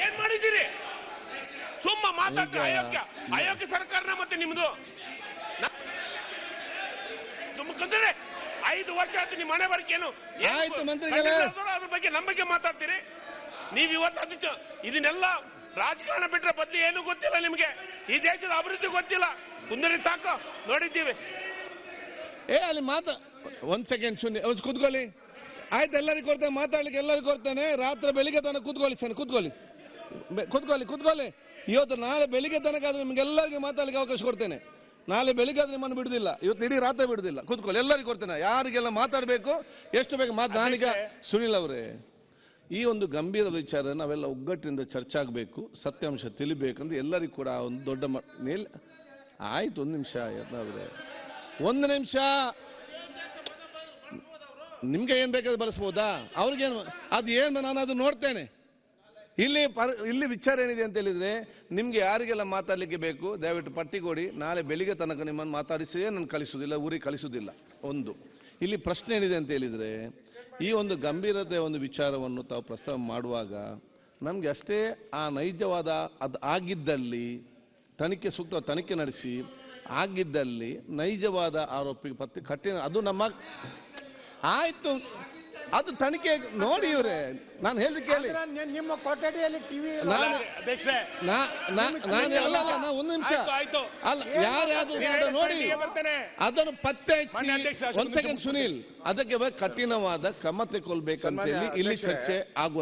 ಏನ್ ಮಾಡಿದ್ದೀರಿ ಸುಮ್ಮ ಮಾತಾಡ್ತ ಈಗ- ಅಯೋಗ್ಯ ಅಯೋಗ್ಯ ಸರ್ಕಾರನ ಮತ್ತೆ ನಿಮ್ದು ನ- ಸುಮ್ಮ ಕುಂತ್ರೆ ಐದು ವರ್ಷ ಆಯ್ತು ನಿಮ್ಮ ಮನೆ ಬರ್ಕೇನು ಏನು ಆಯ್ತು, ಮಂತ್ರಿಗಳೇ. ಖಂಡಿತ ಅದ್ರ ಬಗ್ಗೆ ನಮ್ಮ ಬಗ್ಗೆ ಮಾತಾಡ್ತೀರಿ ನೀವು ಇವತ್ತು ಅದಕ್ಕೆ ಇದನ್ನೆಲ್ಲ ರಾಜಕಾರಣ ಬಿಟ್ರೆ ಬದ್ಲಿ ಏನು ಗೊತ್ತಿಲ್ಲ ನಿಮ್ಗೆ ಈ ದೇಶದ ಅಭಿವೃದ್ಧಿ ಗೊತ್ತಿಲ್ಲ ಕುಂದರಿ ಸಾಕು ನೋಡಿದ್ದೀವಿ ಏ ಅಲ್ಲಿ ಮಾತಾ ಒಂದ್ ಸೆಕೆಂಡ್ ಶೂನ್ಯ ಒಂದ್ ಕೂತ್ಕೊಳ್ಳಿ ಆಯ್ತು ಎಲ್ಲರಿಗೂ ಕೊಡ್ತೇನೆ ಮಾತಾಡ್ಲಿಕ್ಕೆ ಎಲ್ಲರಿಗೂ ಕೊಡ್ತೇನೆ ರಾತ್ರಿ ಬೆಳಿಗ್ಗೆ ತನಕ ಕೂತ್ಕೊಳ್ಳಿ ಸರ್ ಕೂತ್ಕೊಳ್ಳಿ ಬೆ- ಕೂತ್ಕೊಳ್ಳಿ ಕೂತ್ಕೊಳ್ಳಿ ಇವತ್ತು ನಾಳೆ ಬೆಳಿಗ್ಗೆ ತನಕ ಆದ್ರೆ ನಿಮ್ಗೆಲ್ಲರಿಗೂ ಮಾತಾಡ್ಲಿಕ್ಕೆ ಅವಕಾಶ ಕೊಡ್ತೇನೆ ನಾಳೆ ಬೆಳಿಗ್ಗೆ ಆದ್ರೆ ನಿಮ್ಮನ್ನು ಬಿಡುದಿಲ್ಲ ಇವತ್ತು ಇಡೀ ರಾತ್ರಿ ಬಿಡುದಿಲ್ಲ ಕೂತ್ಕೊಳ್ಳಿ ಎಲ್ಲರಿಗೂ ಕೊಡ್ತೇನೆ ಯಾರಿಗೆಲ್ಲ ಮಾತಾಡಬೇಕು ಎಷ್ಟು ಬೇಕು ಮಾತು ನಾನೀಗ ಸುನಿಲ್ ಅವರೇ ಈ ಒಂದು ಗಂಭೀರ ವಿಚಾರ ನಾವೆಲ್ಲ ಒಗ್ಗಟ್ಟಿನಿಂದ ಚರ್ಚೆ ಆಗಬೇಕು ಸತ್ಯಾಂಶ ತಿಳಿಬೇಕಂದ್ರೆ ಎಲ್ಲರಿಗೂ ಕೂಡ ಆ ಒಂದು ದೊಡ್ಡ ಮ- ಮೇಲ್ ಆಯ್ತು ಒಂದು ನಿಮಿಷ ಯತ್ನಾವ್ರೆ ಒಂದು ನಿಮಿಷ ನಿಮ್ಗೆ ಏನ್ ಬೇಕಾದ್ರೆ ಬಳಸ್ಬೋದಾ ಅವ್ರಿಗೇನು ಅದು ಏನು ನಾನು ಅದು ನೋಡ್ತೇನೆ ಇಲ್ಲಿ ಪರ್ ಇಲ್ಲಿ ವಿಚಾರ ಏನಿದೆ ಅಂತ ಹೇಳಿದ್ರೆ ನಿಮ್ಗೆ ಯಾರಿಗೆಲ್ಲ ಮಾತಾಡ್ಲಿಕ್ಕೆ ಬೇಕು ದಯವಿಟ್ಟು ಪಟ್ಟಿ ಕೊಡಿ ನಾಳೆ ಬೆಳಿಗ್ಗೆ ತನಕ ನಿಮ್ಮನ್ನು ಮಾತಾಡಿಸಿಯೇ ನಾನು ಕಳಿಸುವುದಿಲ್ಲ ಊರಿಗೆ ಕಳಿಸುವುದಿಲ್ಲ ಒಂದು ಇಲ್ಲಿ ಪ್ರಶ್ನೆ ಏನಿದೆ ಅಂತ ಹೇಳಿದ್ರೆ ಈ ಒಂದು ಗಂಭೀರತೆ ಒಂದು ವಿಚಾರವನ್ನು ತಾವು ಪ್ರಸ್ತಾವ ಮಾಡುವಾಗ ನಮ್ಗೆ ಅಷ್ಟೇ ಆ ನೈಜವಾದ ಅದು ಆಗಿದ್ದಲ್ಲಿ ತನಿಖೆ ಸೂಕ್ತ ತನಿಖೆ ನಡೆಸಿ ಆಗಿದ್ದಲ್ಲಿ ನೈಜವಾದ ಆರೋಪಿಗೆ ಪತ್ತೆ ಕಠಿಣ ಅದು ನಮ್ಮ ಆಯ್ತು ಅದು ತನಿಖೆ ನೋಡಿ ಇವ್ರೆ ನಾನು ಹೇಳಿದ ಕೇಳಿ ನಿಮ್ಮ ಕೊಠಡಿಯಲ್ಲಿ ಟಿವಿ ನಾನು ಅಧ್ಯಕ್ಷರೇ ನಾ- ನಾ- ನಾನು ಅಲ್ಲ ಅಲ್ಲ, ನಾ ಒಂದು ನಿಮಿಷ ಆಯ್ತು, ಆಯ್ತು. ಅಲ್ಲ ಯಾರ್ಯಾದ್ರು ನೀವು ಕೂಡ ನೋಡಿ ಹೇಳಿದ ಬರ್ತೇನೆ. ಅದನ್ನು ಪತ್ತೆ ಮಾನ್ಯ ಹಚ್ಚಿ ಅಧ್ಯಕ್ಷ, ಅಷ್ಟು ಒಂದ್ ಸೆಕೆಂಡ್ ಸುನೀಲ್ ಅದಕ್ಕೆ ಕಠಿಣವಾದ ಕ್ರಮ ತೆಗೊಳ್ಬೇಕಂತ ಹೇಳಿ ಇಲ್ಲಿ ಚರ್ಚೆ ಆಗುವ